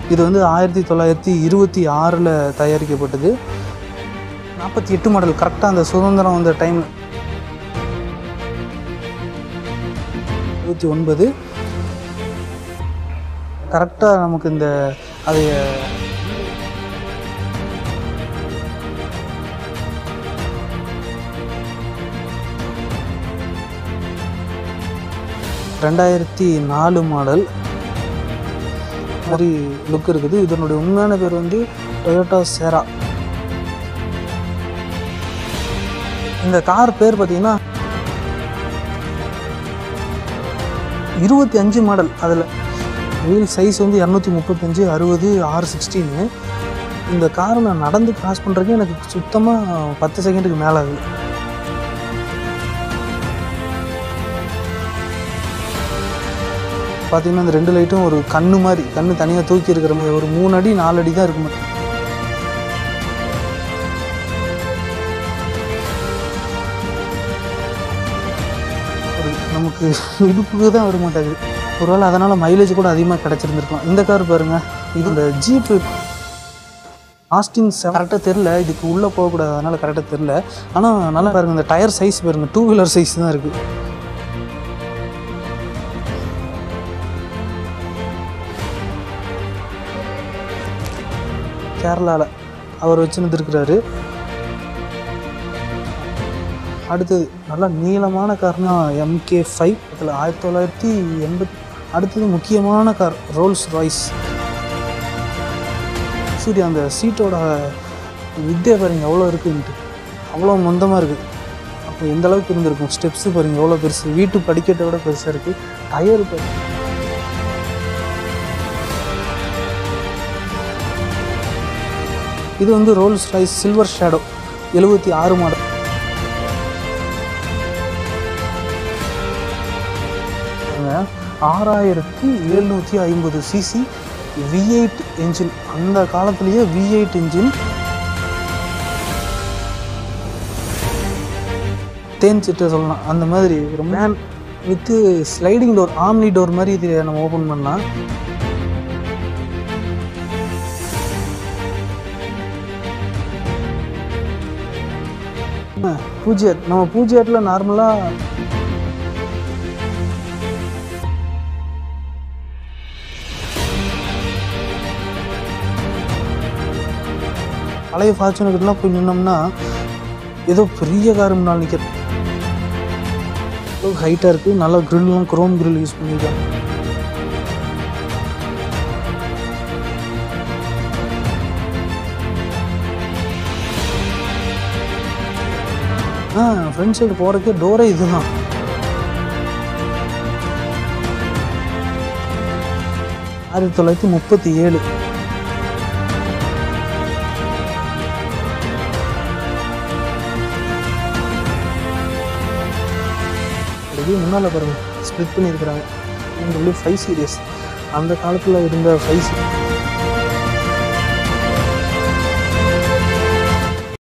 இது வந்து ஆயிரத்தி தொள்ளாயிரத்தி இருபத்தி ஆறில் தயாரிக்கப்பட்டது நாற்பத்தி எட்டு மாடல் கரெக்டாக அந்த சுதந்திரம் வந்த டைம் இருபத்தி ஒன்பது கரெக்டாக நமக்கு இந்த அதைய ரெண்டாயிரத்தி நாலு மாடல் மாதிரி லுக் இருக்குது இதனுடைய உண்மையான பேர் வந்து டொயோட்டா சேரா இந்த கார் பேர் பார்த்தீங்கன்னா இருபத்தி அஞ்சு மாடல் அதில் வீல் சைஸ் வந்து இரநூத்தி முப்பத்தஞ்சு அறுபது ஆறு சிக்ஸ்டீனு இந்த காரை நான் நடந்து கிராஸ் பண்ணுறதுக்கு எனக்கு சுத்தமாக பத்து செகண்டுக்கு மேலே ஆகுது பார்த்தீங்கன்னா இந்த ரெண்டு லைட்டும் ஒரு கண்ணு மாதிரி கண்ணு தனியாக தூக்கி இருக்கிற மாதிரி ஒரு மூணு அடி நாலு அடி தான் இருக்கும் ஒரு நமக்கு இடுப்புக்கு தான் வர மாட்டேங்குது ஒருவேளை அதனால் மைலேஜ் கூட அதிகமாக கிடச்சிருந்துருக்கும் இந்த கார் பாருங்கள் இது இந்த ஜீப்பு ஆஸ்டின் கரெக்டாக தெரில இதுக்கு உள்ளே போகக்கூடாது அதனால் கரெக்டாக தெரில ஆனால் நல்லா பாருங்கள் இந்த டயர் சைஸ் பாருங்கள் டூ வீலர் சைஸ் தான் இருக்குது கேரளாவில் அவர் வச்சுருந்துருக்கிறாரு அடுத்தது நல்லா நீளமான கார்னா எம்கே ஃபைவ் அதில் ஆயிரத்தி தொள்ளாயிரத்தி எண்பத் அடுத்தது முக்கியமான கார் ரோல்ஸ் ராய்ஸ் சரி அந்த சீட்டோட வித்தியை பாருங்க எவ்வளோ இருக்குன்ட்டு அவ்வளோ மொந்தமாக இருக்குது அப்போ எந்த அளவுக்கு இருந்திருக்கும் ஸ்டெப்ஸு பாருங்க எவ்வளோ பெருசு வீட்டு படிக்கட்டை விட பெருசாக இருக்குது டயர் பாருங்க இது வந்து ரோல்ஸ் ராய்ஸ் சில்வர் ஷேடோ எழுபத்தி ஆறு மாடல் ஆறாயிரத்தி எழுநூற்றி ஐம்பது சிசி வி எயிட் என்ஜின் அந்த காலத்துலேயே வி எயிட் என்ஜின் தேஞ்சிட்டு சொல்லலாம் அந்த மாதிரி ஒரு man with sliding door Omni door மாதிரி இது நம்ம ஓப்பன் பண்ணலாம் பூஜ்ஜியட் நம்ம பூஜ்ஜியட்டில் நார்மலாக பழைய ஃபார்ச்சுனர்லாம் போய் நின்னோம்னா ஏதோ பெரிய கார் முன்னால் நிற்கிற ஹைட்டாக இருக்குது நல்லா க்ரில்லாம் குரோம் grill யூஸ் பண்ணியிருக்காங்க ஆ ஃப்ரண்ட் சைடு போகிறதுக்கே டோரே இதுதான் ஆயிரத்தி தொள்ளாயிரத்தி முப்பத்தி ஏழு அப்படியே முன்னால் பாருங்க ஸ்ப்ளிட் பண்ணியிருக்கிறாங்க இந்த ஃபைவ் சீரியஸ் அந்த காலத்தில் இருந்த ஃபைவ்